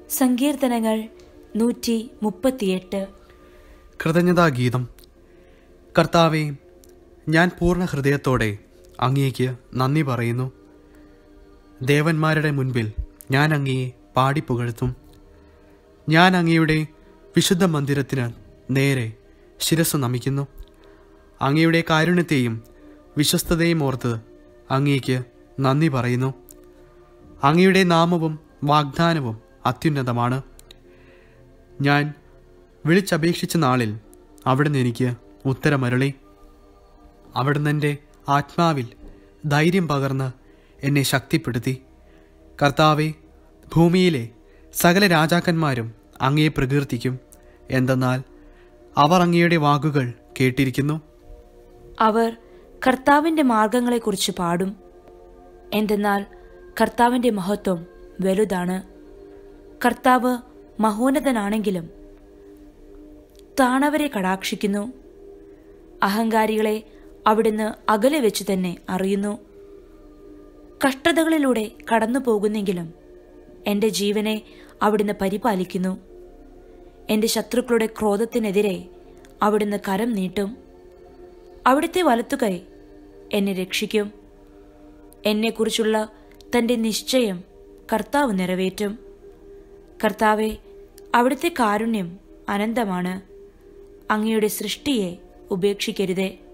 സങ്കീർത്തനങ്ങൾ നൂറ്റി മുപ്പത്തിയെട്ട് കൃതജ്ഞതാഗീതം കർത്താവെ ഞാൻ പൂർണ്ണ ഹൃദയത്തോടെ അങ്ങേക്ക് നന്ദി പറയുന്നു ദേവന്മാരുടെ മുൻപിൽ ഞാൻ അങ്ങയെ പാടിപ്പുകഴ്ത്തും ഞാൻ അങ്ങയുടെ വിശുദ്ധ മന്ദിരത്തിന് നേരെ ശിരസ് നമിക്കുന്നു അങ്ങയുടെ കാരുണ്യത്തെയും വിശ്വസ്തതയും ഓർത്ത് അങ്ങേക്ക് നന്ദി പറയുന്നു അങ്ങയുടെ നാമവും വാഗ്ദാനവും അത്യുന്നതമാണ് ഞാൻ വിളിച്ചപേക്ഷിച്ച നാളിൽ അവിടുന്ന് എനിക്ക് ഉത്തരമരളി അവിടുന്ന് എൻ്റെ ആത്മാവിൽ ധൈര്യം പകർന്ന് എന്നെ ശക്തിപ്പെടുത്തി കർത്താവെ ഭൂമിയിലെ സകല രാജാക്കന്മാരും അങ്ങയെ പ്രകീർത്തിക്കും എന്തെന്നാൽ അവർ അങ്ങയുടെ വാക്കുകൾ കേട്ടിരിക്കുന്നു അവർ കർത്താവിന്റെ മാർഗങ്ങളെക്കുറിച്ച് പാടും എന്തെന്നാൽ കർത്താവിന്റെ മഹത്വം വലുതാണ് കർത്താവ് മഹോന്നതനാണെങ്കിലും താണവരെ കടാക്ഷിക്കുന്നു അഹങ്കാരികളെ അവിടുന്ന് അകലെ വെച്ച് തന്നെ അറിയുന്നു കഷ്ടതകളിലൂടെ കടന്നു പോകുന്നെങ്കിലും എൻ്റെ ജീവനെ അവിടുന്ന് പരിപാലിക്കുന്നു എൻ്റെ ശത്രുക്കളുടെ ക്രോധത്തിനെതിരെ അവിടുന്ന് കരം നീട്ടും അവിടുത്തെ വലത്തുകൈ എന്നെ രക്ഷിക്കും എന്നെക്കുറിച്ചുള്ള തൻ്റെ നിശ്ചയം കർത്താവ് നിറവേറ്റും കർത്താവെ അവിടുത്തെ കാരുണ്യം അനന്തമാണ് അങ്ങയുടെ സൃഷ്ടിയെ ഉപേക്ഷിക്കരുതേ